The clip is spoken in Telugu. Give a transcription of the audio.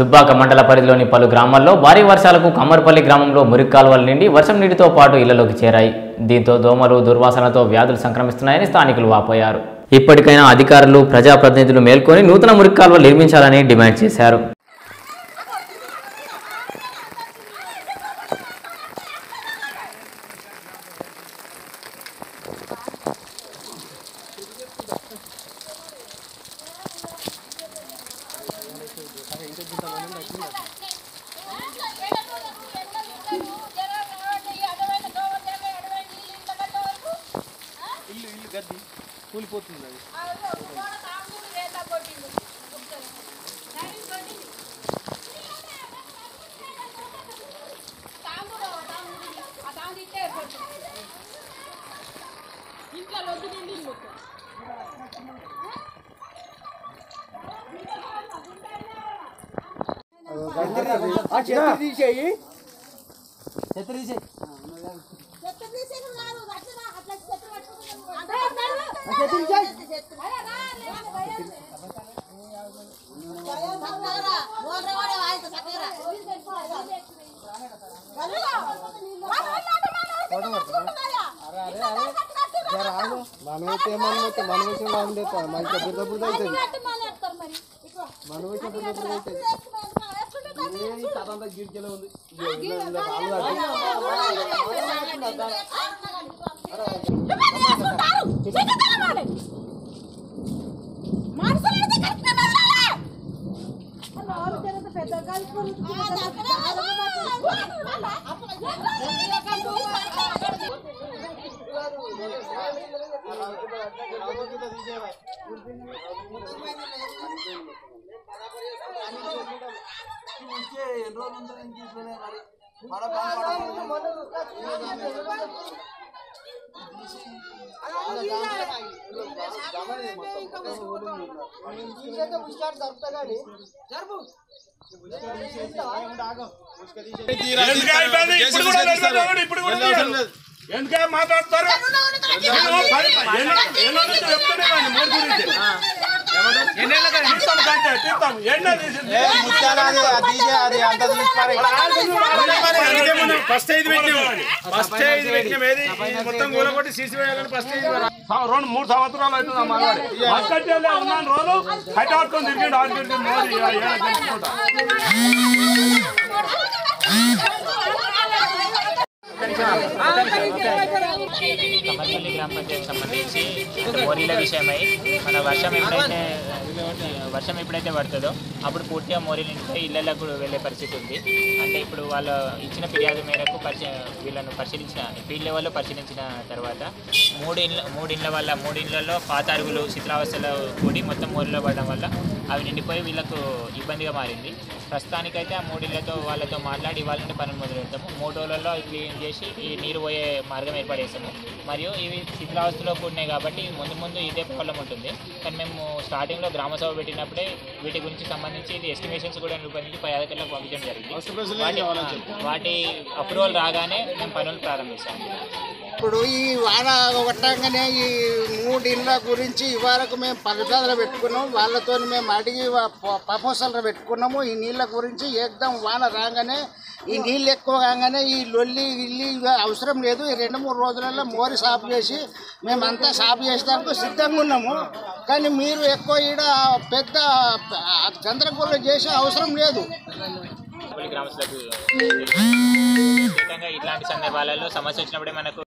దుబ్బాక మండల పరిధిలోని పలు గ్రామాల్లో భారీ వర్షాలకు కమ్మర్పల్లి గ్రామంలో మురికి కాలువలు నిండి వర్షం నీటితో పాటు ఇళ్లలోకి చేరాయి దీంతో దోమలు దుర్వాసనతో వ్యాధులు సంక్రమిస్తున్నాయని స్థానికులు వాపోయారు ఇప్పటికైనా అధికారులు ప్రజాప్రతినిధులు మేల్కొని నూతన మురికి కాలువలు నిర్మించాలని డిమాండ్ చేశారు ఇల్లు ఇల్లు గద్ది కూలిపోతుంది అది ఇంట్లో లొద్దు నిండి ఇల్లు తీసేయి చెత్త తీసేది కాదు, అట్లా అట్లా చెత్త పట్టుకుంటాం. అదే అన్నారు. అరే రా, నేను భయం. చక్కగా, ఓన్రే వాడే వాయిస్ చక్కగా. చల్లగా. వా, వా, వా, వా, వా, కట్టుకుంటున్నాయా? ఇట్లా దారి కట్టుకుంటున్నారా? మనమైతే మనమైతే మనమైతే ఉండే మంచిగా బురద బురద అది అవుతుంది కట్టి మళ్ళీ ఎత్తుకోరు మరి. ఇట్లా. మనమైతే అది బురద ఎట్లా? బురద అవుతుంది ఎత్తుకుని ఎత్తుకుని ఎత్తుకుని ఎత్తుకుని కథంతా గిరికెలా ఉంది ఎన్ని రోజులు ఉందో ఇంక ఇట్లనే మరి మన ఎందుకే అయిపోయింది? ఇప్పుడు కూడా లేదు, ఇప్పుడు కూడా లేదు. ఎందుకే మాట్లాడతారు నేను పది- ఎన్నో- ఎన్నో నుంచి చెప్తూనే ఉన్నాను మూడు గురించి. తీస్తాం కంటే, తీస్తాం. ఎన్నో తీసింది. ఫస్ట్ ఐదు పెట్టినాం ఫస్ట్ ఐదు పెట్టినాం ఏది మొత్తం కూలగొట్టి సీసీ వేయాలని ఫస్ట్ ఐదు సం- రెండు మూడు సంవత్సరాలు అవుతుంది మాట్లాడి మస్కట్టేలే ఉన్నాను రోజు కట్టబట్టుకొని తిరిగి ఆడు తిరిగి మోదీ ఏడ గెలుచుకుంటా కమర్పల్లి గ్రామ పంచాయతీ సంబంధించి మోరీల విషయమై మన వర్షం ఎప్పుడైతే వర్షం ఎప్పుడైతే పడుతుందో అప్పుడు పూర్తిగా మోరీలు నిండిపోయి ఇళ్లకు వెళ్ళే పరిస్థితి ఉంది అంటే ఇప్పుడు వాళ్ళు ఇచ్చిన ఫిర్యాదు మేరకు పరిశీ వీళ్ళను పరిశీలించిన ఫీల్డ్ లెవెల్లో పరిశీలించిన తర్వాత మూడు ఇళ్ళ మూడు ఇళ్ళ వల్ల మూడు ఇళ్లలో పాత అరుగులు శిథిలావస్థలో కూడి మొత్తం మోరీలో పడడం వల్ల అవి నిండిపోయి వీళ్ళకు ఇబ్బందిగా మారింది ప్రస్తుతానికైతే ఆ మూడు ఇళ్లతో వాళ్ళతో మాట్లాడి ఇవాళ నుండి పనులు మొదలు పెడతాము మూడు రోజులలో అవి క్లీన్ చేసి ఈ నీరు పోయే మార్గం ఏర్పడేస్తాము మరియు ఇవి శిథిలావస్థలో కూడినాయి కాబట్టి ముందు ముందు ఇదే ప్రాబ్లం ఉంటుంది కానీ మేము స్టార్టింగ్లో గ్రామ సభ పెట్టినప్పుడే వీటి గురించి సంబంధించి ఇది ఎస్టిమేషన్స్ కూడా రూపొందించి పై అధికారులకు పంపించడం జరిగింది వాటి వాటి అప్రూవల్ రాగానే మేము పనులు ప్రారంభిస్తాము ఇప్పుడు ఈ వాన కొట్టంగానే ఈ మూడు ఇళ్ళ గురించి ఇవరకు మేము పలుదాలు పెట్టుకున్నాం వాళ్ళతో మేము అడిగి ప్రపోజల్ పెట్టుకున్నాము ఈ నీళ్ళ గురించి ఏకదం వాన రాగానే ఈ నీళ్ళు ఎక్కువ కాగానే ఈ లొల్లి ఇల్లి ఇవి అవసరం లేదు ఈ రెండు మూడు రోజులలో మోరి సాఫ్ చేసి మేమంతా సాఫ్ చేసేదానికి సిద్ధంగా ఉన్నాము కానీ మీరు ఎక్కువ ఈడ పెద్ద గందరగోళం చేసే అవసరం లేదు గ్రామస్తులకు ప్రత్యేకంగా ఇట్లాంటి సందర్భాలలో సమస్య వచ్చినప్పుడే మనకు